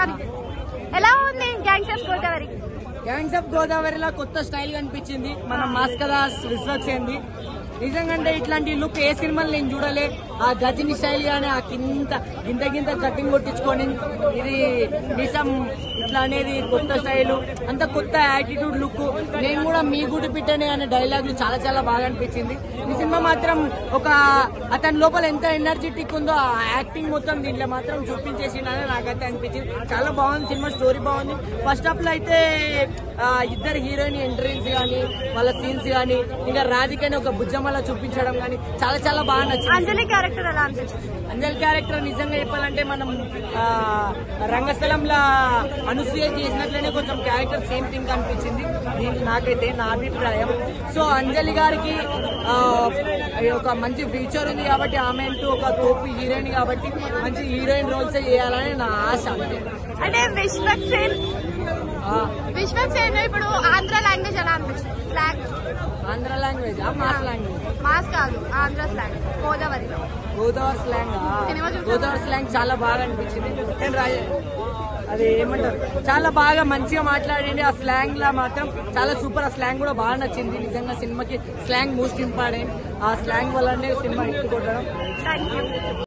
మొత్తానికి ఎలా ఉంది గ్యాంగ్స్టర్స్ గోదావరి గ్యాంగ్స్ ఆఫ్ గోదావరిలో కొత్త స్టైల్ కనిపించింది మన మాస్కదాస్ విశ్వక్సేంది నిజంగా అంటే ఇట్లాంటి లుక్ ఏ సినిమాలు నేను చూడలే ఆ గజని స్టైల్ గానీ ఆ కింద గింత గింత కటింగ్ కొట్టించుకొని ఇది నిజం ఇట్లా అనేది కొత్త స్టైల్ అంత కొత్త యాటిట్యూడ్ లుక్ నేను కూడా మీ గుడి పిట్టనే అనే డైలాగులు చాలా చాలా బాగా అనిపించింది ఈ సినిమా మాత్రం ఒక అతని లోపల ఎంత ఎనర్జెటిక్ ఉందో ఆ యాక్టింగ్ మొత్తం దీంట్లో మాత్రం చూపించేసిండని నాకైతే అనిపించింది చాలా బాగుంది సినిమా స్టోరీ బాగుంది ఫస్ట్ హాఫ్ లో అయితే ఆ, ఇద్దరు హీరోయిన్ ఎంట్రీన్స్ కానీ వాళ్ళ సీన్స్ కానీ ఇంకా రాధికని ఒక బుజ్జమ్మలా చూపించడం కానీ చాలా చాలా బాగా నచ్చింది అంజలి క్యారెక్టర్ ఎలా అనిపించింది అంజల్ క్యారెక్టర్ నిజంగా చెప్పాలంటే మనం ఆ, రంగస్థలంలో అనసూయ చేసినట్లనే కొంచెం క్యారెక్టర్ సేమ్ థింగ్ అనిపించింది దీనికి నాకైతే నా అభిప్రాయం సో అంజలి గారికి ఆ, ఒక మంచి ఫ్యూచర్ ఉంది కాబట్టి ఆమె అంటూ ఒక తోపు హీరోయిన్ కాబట్టి మంచి హీరోయిన్ రోల్స్ చేయాలని నా ఆశ అంతే అంటే విశ్వక్ సేన్ ఆ, విశ్వక్ సేన్ ఇప్పుడు ఆంధ్ర లాంగ్వేజ్ ఎలా అనిపించింది slang Andhra language mass language mass కాదు ఆంధ్ర స్లాంగ్ గోదావరిలో గోదావరి స్లాంగ్ సినిమా చూసావా? గోదావరి స్లాంగ్ చాలా బాగా అనిపించింది నేను రాజ అది ఏమంటారు చాలా బాగా మంచిగా మాట్లాడింది ఆ స్లాంగ్ లా మాత్రం చాలా సూపర్ ఆ స్లాంగ్ కూడా బాగా నచ్చింది నిజంగా సినిమాకి స్లాంగ్ మోస్ట్ ఇంపార్టెంట్ ఆ స్లాంగ్ వల్లనే సినిమా ఎక్కువ కొట్టడం థ్యాంక్ యూ